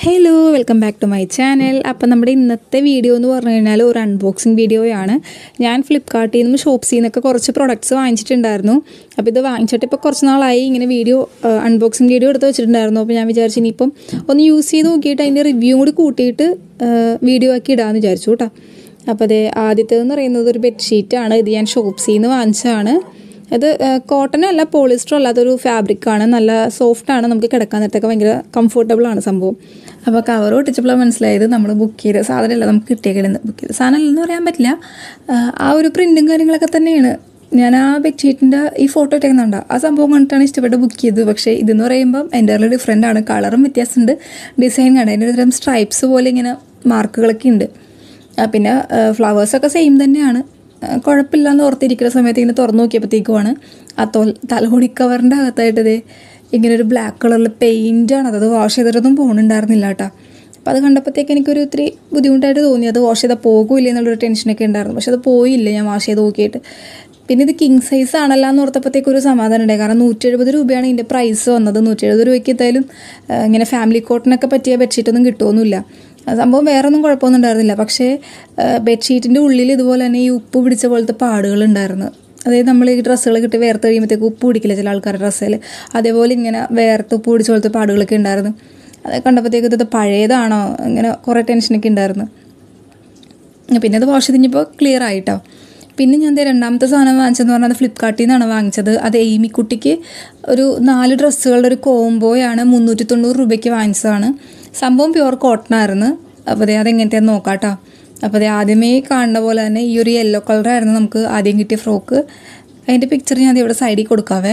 hello welcome back to my channel അപ്പം നമ്മുടെ ഇന്നത്തെ വീഡിയോ എന്ന് പറഞ്ഞു കഴിഞ്ഞാൽ ഒരു അൺബോക്സിങ് വീഡിയോയാണ് ഞാൻ ഫ്ലിപ്കാർട്ടിൽ നിന്നും ഷോപ്സിൽ നിന്നൊക്കെ കുറച്ച് പ്രൊഡക്ട്സ് വാങ്ങിച്ചിട്ടുണ്ടായിരുന്നു അപ്പോൾ ഇത് വാങ്ങിച്ചിട്ട് ഇപ്പോൾ കുറച്ച് നാളായി ഇങ്ങനെ വീഡിയോ അൺബോക്സിങ് വീഡിയോ എടുത്ത് വെച്ചിട്ടുണ്ടായിരുന്നു അപ്പോൾ ഞാൻ വിചാരിച്ചു ഇനിയിപ്പം ഒന്ന് യൂസ് ചെയ്ത് നോക്കിയിട്ട് അതിൻ്റെ റിവ്യൂ കൂടി കൂട്ടിയിട്ട് വീഡിയോ ആക്കി ഇടാമെന്ന് വിചാരിച്ചു കേട്ടോ അപ്പോൾ അതെ ആദ്യത്തേതെന്ന് പറയുന്നത് ഒരു ബെഡ്ഷീറ്റാണ് ഇത് ഞാൻ ഷോപ്സിൽ നിന്ന് വാങ്ങിച്ചതാണ് അത് കോട്ടൺ അല്ല പോളിസ്റ്റർ അല്ലാത്തൊരു ഫാബ്രിക്കാണ് നല്ല സോഫ്റ്റ് ആണ് നമുക്ക് കിടക്കാൻ നേരത്തൊക്കെ ഭയങ്കര കംഫർട്ടബിൾ ആണ് സംഭവം അപ്പോൾ കവർ ഒട്ടിച്ചപ്പോഴാണ് മനസ്സിലായത് നമ്മൾ ബുക്ക് ചെയ്ത സാധനമല്ല നമുക്ക് കിട്ടിയേക്കിടുന്നത് ബുക്ക് ചെയ്ത സാധനമല്ലെന്ന് പറയാൻ പറ്റില്ല ആ ഒരു പ്രിൻറ്റും കാര്യങ്ങളൊക്കെ തന്നെയാണ് ഞാൻ ആ ബെഡ്ഷീറ്റിൻ്റെ ഈ ഫോട്ടോ ഇട്ടേക്കുന്നുണ്ടോ ആ സംഭവം കണ്ടിട്ടാണ് ഇഷ്ടപ്പെട്ട് ബുക്ക് ചെയ്തത് പക്ഷേ ഇതെന്ന് പറയുമ്പം എൻ്റെ ഡിഫറെൻ്റ് ആണ് കളറും വ്യത്യാസമുണ്ട് ഡിസൈൻ കണ്ട് അതിൻ്റെ ഒരു തരം സ്ട്രൈപ്സ് പോലെ ഇങ്ങനെ മാർക്കുകളൊക്കെ ഉണ്ട് പിന്നെ ഫ്ലവേഴ്സൊക്കെ സെയിം തന്നെയാണ് കുഴപ്പമില്ല എന്ന് ഓർത്തിരിക്കുന്ന സമയത്ത് ഇങ്ങനെ തുറന്നു നോക്കിയപ്പോഴത്തേക്കുമാണ് ആ തൊൽ തലമുടി കവറിൻ്റെ അകത്തായിട്ട് ഇതേ ഇങ്ങനെ ഒരു ബ്ലാക്ക് കളറിൽ പെയിൻ്റാണ് അത് വാഷ് ചെയ്തിട്ടൊന്നും പോകുന്നുണ്ടായിരുന്നില്ല കേട്ടോ അപ്പോൾ അത് കണ്ടപ്പോഴത്തേക്ക് എനിക്കൊരു ഇത്തിരി ബുദ്ധിമുട്ടായിട്ട് തോന്നി അത് വാഷ് ചെയ്താൽ പോകില്ല എന്നുള്ളൊരു ടെൻഷനൊക്കെ ഉണ്ടായിരുന്നു പക്ഷെ അത് പോയില്ല ഞാൻ വാഷ് ചെയ്ത് നോക്കിയിട്ട് പിന്നെ ഇത് കിങ് സൈസ് ആണല്ലോ എന്ന് ഓർത്തപ്പോഴത്തേക്ക് ഒരു സമാധാനം ഉണ്ടായി കാരണം നൂറ്റി എഴുപത് രൂപയാണ് ഇതിൻ്റെ പ്രൈസ് വന്നത് നൂറ്റി എഴുപത് രൂപയ്ക്ക് എന്തായാലും ഇങ്ങനെ ഫാമിലി കോട്ടനൊക്കെ പറ്റിയ ബെഡ്ഷീറ്റൊന്നും കിട്ടുമൊന്നുമില്ല സംഭവം വേറെ ഒന്നും കുഴപ്പമൊന്നും ഉണ്ടായിരുന്നില്ല പക്ഷേ ബെഡ്ഷീറ്റിൻ്റെ ഉള്ളിൽ ഇതുപോലെ തന്നെ ഈ ഉപ്പ് പിടിച്ച പോലത്തെ പാടുകൾ ഉണ്ടായിരുന്നു അതായത് നമ്മൾ ഈ ഡ്രസ്സുകൾ കിട്ടി വേർത്ത് കഴിയുമ്പോഴത്തേക്ക് ഉപ്പ് പിടിക്കില്ല ചില ആൾക്കാരുടെ ഡ്രസ്സിൽ അതേപോലെ ഇങ്ങനെ വേർത്ത് ഉപ്പ് പിടിച്ച പോലത്തെ പാടുകളൊക്കെ ഉണ്ടായിരുന്നു അത് കണ്ടപ്പോഴത്തേക്ക് ഇത് പഴയതാണോ ഇങ്ങനെ കുറേ ടെൻഷനൊക്കെ ഉണ്ടായിരുന്നു പിന്നെ അത് വാഷ് ചെയ്തിപ്പോൾ ക്ലിയർ ആയിട്ടോ പിന്നെ ഞാൻ രണ്ടാമത്തെ സാധനം വാങ്ങിച്ചതെന്ന് പറഞ്ഞാൽ ഫ്ലിപ്കാർട്ടിൽ നിന്നാണ് വാങ്ങിച്ചത് അത് എയ്മിക്കുട്ടിക്ക് ഒരു നാല് ഡ്രസ്സുകളുടെ ഒരു കോംബോയാണ് മുന്നൂറ്റി തൊണ്ണൂറ് രൂപയ്ക്ക് വാങ്ങിച്ചതാണ് സംഭവം പ്യുവർ കോട്ടൺ ആയിരുന്നു അപ്പോൾ അതെ അതെങ്ങനത്തെയാന്ന് നോക്കാം കേട്ടോ അപ്പോൾ അതെ ആദ്യമേ കാണുന്ന പോലെ തന്നെ ഈ ഒരു യെല്ലോ കളറായിരുന്നു നമുക്ക് ആദ്യം കിട്ടിയ ഫ്രോക്ക് അതിൻ്റെ പിക്ചർ ഞാൻ ഇവിടെ സൈഡിൽ കൊടുക്കാവേ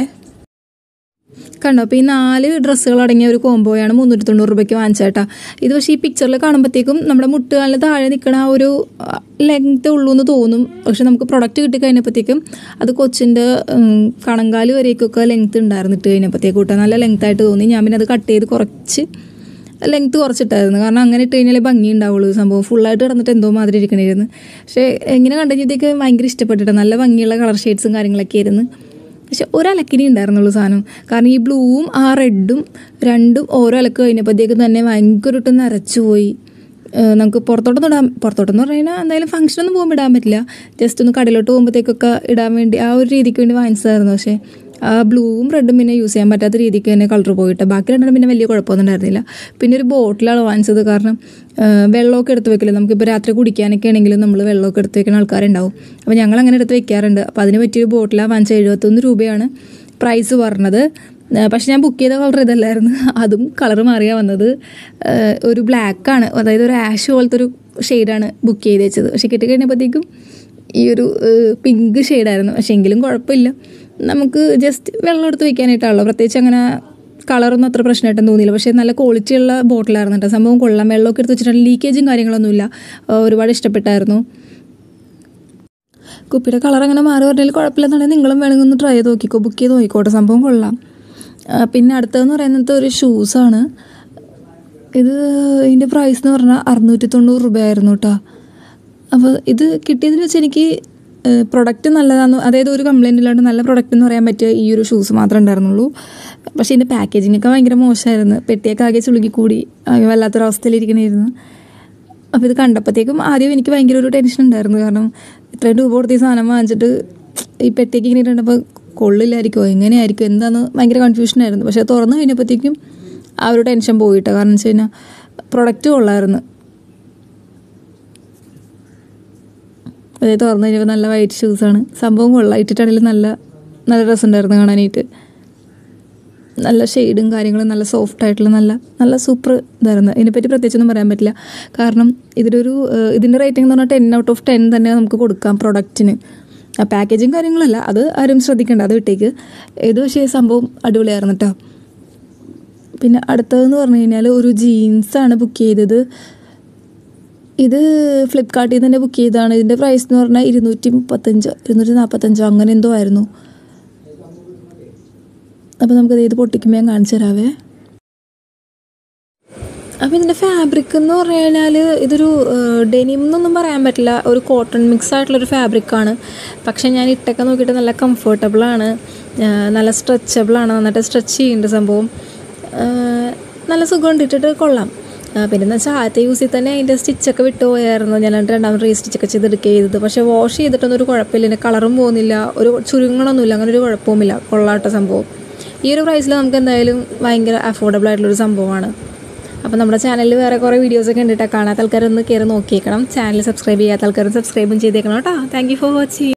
കണ്ടോ അപ്പോൾ ഈ നാല് ഡ്രസ്സുകൾ അടങ്ങിയ ഒരു കോംബോയാണ് മുന്നൂറ്റി തൊണ്ണൂറ് രൂപയ്ക്ക് വാങ്ങിച്ചേട്ടാ ഇത് പക്ഷേ ഈ പിക്ചറിൽ കാണുമ്പോഴത്തേക്കും നമ്മുടെ മുട്ടുകാലിന് താഴെ നിൽക്കണ ആ ഒരു ലെങ്ത് ഉള്ളൂ എന്ന് തോന്നും പക്ഷെ നമുക്ക് പ്രൊഡക്റ്റ് കിട്ടിക്കഴിഞ്ഞപ്പോഴത്തേക്കും അത് കൊച്ചിൻ്റെ കണങ്കാല് വരേക്കൊക്കെ ലെങ്ത് ഉണ്ടായിരുന്നു ഇട്ട് കഴിഞ്ഞപ്പോഴത്തേക്കും കൂട്ടാൻ നല്ല ലെങ്ത് ആയിട്ട് തോന്നി ഞാൻ പിന്നെ അത് കട്ട് ചെയ്ത് കുറച്ച് ലെങ്ത് കുറച്ചിട്ടായിരുന്നു കാരണം അങ്ങനെ ഇട്ട് കഴിഞ്ഞാൽ ഭംഗി ഉണ്ടാവുള്ളൂ സംഭവം ഫുള്ളായിട്ട് കിടന്നിട്ട് എന്തോ മാതിരി ഇരിക്കണമായിരുന്നു പക്ഷേ എങ്ങനെ കണ്ടുകഴിഞ്ഞത്തേക്ക് ഭയങ്കര ഇഷ്ടപ്പെട്ടിട്ട് നല്ല ഭംഗിയുള്ള കളർ ഷെയ്ഡ്സും കാര്യങ്ങളൊക്കെ ആയിരുന്നു പക്ഷെ ഒരലക്കിനി ഉണ്ടായിരുന്നുള്ളൂ സാധനം കാരണം ഈ ബ്ലൂവും ആ റെഡും രണ്ടും ഓരോ അലക്ക് കഴിഞ്ഞപ്പോഴത്തേക്ക് തന്നെ ഭയങ്കരമായിട്ട് നരച്ചു പോയി നമുക്ക് പുറത്തോട്ടൊന്നും ഇടാൻ പുറത്തോട്ടെന്ന് പറഞ്ഞു കഴിഞ്ഞാൽ എന്തായാലും ഫംഗ്ഷനൊന്നും പോകുമ്പോൾ ഇടാൻ പറ്റില്ല ജസ്റ്റ് ഒന്ന് കടയിലോട്ട് പോകുമ്പോഴത്തേക്കൊക്കെ ഇടാൻ വേണ്ടി ആ ഒരു രീതിക്ക് വേണ്ടി വാങ്ങിച്ചതായിരുന്നു പക്ഷേ ആ ബ്ലൂവും റെഡും പിന്നെ യൂസ് ചെയ്യാൻ പറ്റാത്ത രീതിക്ക് തന്നെ കളർ പോയിട്ട് ബാക്കി രണ്ടെണ്ണം പിന്നെ വലിയ കുഴപ്പമൊന്നും ഉണ്ടായിരുന്നില്ല പിന്നെ ഒരു ബോട്ടിലാണ് വാങ്ങിച്ചത് കാരണം വെള്ളമൊക്കെ എടുത്ത് വെക്കില്ല നമുക്കിപ്പോൾ രാത്രി കുടിക്കാനൊക്കെ ആണെങ്കിലും നമ്മൾ വെള്ളമൊക്കെ എടുത്ത് വെക്കുന്ന ആൾക്കാരുണ്ടാവും അപ്പോൾ ഞങ്ങൾ അങ്ങനെ എടുത്ത് വെക്കാറുണ്ട് അപ്പോൾ അതിന് പറ്റിയൊരു ബോട്ടിലാണ് വാങ്ങിച്ചത് എഴുപത്തൊന്ന് രൂപയാണ് പ്രൈസ് പറഞ്ഞത് പക്ഷെ ഞാൻ ബുക്ക് ചെയ്ത കളർ ഇതല്ലായിരുന്നു അതും കളർ മാറിയാണ് വന്നത് ഒരു ബ്ലാക്കാണ് അതായത് ഒരു ആഷ് പോലത്തെ ഒരു ഷെയ്ഡാണ് ബുക്ക് ചെയ്ത് വെച്ചത് പക്ഷെ കിട്ടിക്കഴിഞ്ഞപ്പോഴത്തേക്കും ഈ ഒരു പിങ്ക് ഷെയ്ഡായിരുന്നു പക്ഷെ എങ്കിലും കുഴപ്പമില്ല നമുക്ക് ജസ്റ്റ് വെള്ളം എടുത്ത് വെക്കാനായിട്ടാണല്ലോ പ്രത്യേകിച്ച് അങ്ങനെ കളറൊന്നും അത്ര പ്രശ്നമായിട്ടൊന്നും തോന്നിയില്ല പക്ഷേ നല്ല ക്വാളിറ്റിയുള്ള ബോട്ടിലായിരുന്നു കേട്ടോ സംഭവം കൊള്ളാം വെള്ളമൊക്കെ എടുത്ത് വെച്ചിട്ടുണ്ടെങ്കിൽ ലീക്കേജും കാര്യങ്ങളൊന്നുമില്ല ഒരുപാട് ഇഷ്ടപ്പെട്ടായിരുന്നു കുപ്പിയുടെ കളർ അങ്ങനെ മാറി പറഞ്ഞാൽ കുഴപ്പമില്ലെന്നുണ്ടെങ്കിൽ നിങ്ങളും വേണമെങ്കിൽ ഒന്ന് ട്രൈ ചെയ്ത് നോക്കിക്കോ ബുക്ക് ചെയ്ത് നോക്കിക്കോട്ടെ സംഭവം കൊള്ളാം പിന്നെ അടുത്തതെന്ന് പറയുന്നത് ഒരു ഷൂസാണ് ഇത് ഇതിൻ്റെ പ്രൈസ് എന്ന് പറഞ്ഞാൽ അറുന്നൂറ്റി തൊണ്ണൂറ് രൂപയായിരുന്നു കേട്ടോ അപ്പോൾ ഇത് കിട്ടിയതിൽ വെച്ച് എനിക്ക് പ്രൊഡക്റ്റ് നല്ലതാണ് അതായത് ഒരു കംപ്ലയിൻ്റ് ഇല്ലാണ്ട് നല്ല പ്രൊഡക്റ്റ് എന്ന് പറയാൻ പറ്റിയ ഈ ഒരു ഷൂസ് മാത്രമേ ഉണ്ടായിരുന്നുള്ളൂ പക്ഷേ ഇതിൻ്റെ പാക്കേജിംഗ് ഒക്കെ ഭയങ്കര മോശമായിരുന്നു പെട്ടിയൊക്കെ ആകെ ചുളുക്കി കൂടി ആകെ വല്ലാത്തൊരവസ്ഥയിലിരിക്കണമായിരുന്നു അപ്പോൾ ഇത് കണ്ടപ്പോഴത്തേക്കും ആദ്യം എനിക്ക് ഭയങ്കര ഒരു ടെൻഷൻ ഉണ്ടായിരുന്നു കാരണം ഇത്രയും രൂപ കൊടുത്ത് ഈ സാധനം വാങ്ങിച്ചിട്ട് ഈ പെട്ടിയൊക്കെ ഇങ്ങനെ ഇട്ടുണ്ടപ്പോൾ കൊള്ളില്ലായിരിക്കുമോ എങ്ങനെയായിരിക്കും എന്താണെന്ന് ഭയങ്കര കൺഫ്യൂഷനായിരുന്നു പക്ഷേ തുറന്നു കഴിഞ്ഞപ്പോഴത്തേക്കും ആ ഒരു ടെൻഷൻ പോയിട്ടോ കാരണം വെച്ച് കഴിഞ്ഞാൽ പ്രൊഡക്റ്റ് കൊള്ളായിരുന്നു അതായത് തുറന്നു കഴിഞ്ഞപ്പോൾ നല്ല വൈറ്റ് ഷൂസാണ് സംഭവം കൊള്ളാം ഇട്ടിട്ടാണെങ്കിലും നല്ല നല്ല രസമുണ്ടായിരുന്നു കാണാനായിട്ട് നല്ല ഷെയ്ഡും കാര്യങ്ങളും നല്ല സോഫ്റ്റ് ആയിട്ടുള്ള നല്ല നല്ല സൂപ്പർ ഇതായിരുന്നു ഇതിനെപ്പറ്റി പ്രത്യേകിച്ചൊന്നും പറയാൻ പറ്റില്ല കാരണം ഇതിലൊരു ഇതിൻ്റെ റേറ്റിംഗ് എന്ന് പറഞ്ഞാൽ ടെൻ ഔട്ട് ഓഫ് ടെൻ തന്നെ നമുക്ക് കൊടുക്കാം പ്രൊഡക്റ്റിന് പാക്കേജിങ് കാര്യങ്ങളല്ല അത് ആരും ശ്രദ്ധിക്കേണ്ട അത് വിട്ടേക്ക് ഇത് പക്ഷേ സംഭവം അടിപൊളിയായിരുന്നു കേട്ടോ പിന്നെ അടുത്തതെന്ന് പറഞ്ഞു കഴിഞ്ഞാൽ ഒരു ജീൻസാണ് ബുക്ക് ചെയ്തത് ഇത് ഫ്ലിപ്കാർട്ടിൽ തന്നെ ബുക്ക് ചെയ്തതാണ് ഇതിൻ്റെ പ്രൈസ് എന്ന് പറഞ്ഞാൽ ഇരുന്നൂറ്റി മുപ്പത്തഞ്ചോ ഇരുന്നൂറ്റി നാൽപ്പത്തഞ്ചോ അങ്ങനെ എന്തോ ആയിരുന്നു അപ്പോൾ നമുക്കത് ഇത് പൊട്ടിക്കുമ്പോൾ ഞാൻ കാണിച്ചു തരാവേ അപ്പോൾ ഇതിൻ്റെ ഫാബ്രിക് എന്ന് പറഞ്ഞു കഴിഞ്ഞാൽ ഇതൊരു ഡെനിം എന്നൊന്നും പറയാൻ പറ്റില്ല ഒരു കോട്ടൺ മിക്സ് ആയിട്ടുള്ളൊരു ഫാബ്രിക്കാണ് പക്ഷേ ഞാൻ ഇട്ടൊക്കെ നോക്കിയിട്ട് നല്ല കംഫർട്ടബിളാണ് നല്ല സ്ട്രെച്ചബിളാണ് നന്നായിട്ട് സ്ട്രെച്ച് ചെയ്യുന്നുണ്ട് സംഭവം നല്ല സുഖമുണ്ട് ഇട്ടിട്ട് കൊള്ളാം പിന്നെ എന്ന് വെച്ചാൽ ആദ്യത്തെ യൂസിൽ തന്നെ അതിൻ്റെ സ്റ്റിച്ചൊക്കെ വിട്ടുപോയായിരുന്നു ഞാൻ എന്നിട്ട് രണ്ടാമത് റീ സ്റ്റിച്ചൊക്കെ ചെയ്തെടുക്കുക ചെയ്തത് പക്ഷേ വാഷ് ചെയ്തിട്ടൊന്നും ഒരു കുഴപ്പമില്ല എൻ്റെ കളറും പോകുന്നില്ല ഒരു ചുരുങ്ങണമൊന്നുമില്ല അങ്ങനെ ഒരു കുഴപ്പവുമില്ല കൊള്ളാട്ട സംഭവം ഈ ഒരു പ്രൈസിൽ നമുക്ക് എന്തായാലും ഭയങ്കര അഫോർഡബിൾ ആയിട്ടുള്ളൊരു സംഭവമാണ് അപ്പോൾ നമ്മുടെ ചാനലിൽ വേറെ കുറേ വീഡിയോസൊക്കെ ഉണ്ട് കേട്ടോ കാണാത്ത ആൾക്കാരൊന്ന് കയറി നോക്കിയേക്കണം ചാനൽ സബ്സ്ക്രൈബ് ചെയ്യാത്ത ആൾക്കാരും സബ്സ്ക്രൈബും ചെയ്തേക്കണം കേട്ടോ താങ്ക് യു ഫോർ വാച്ചിങ്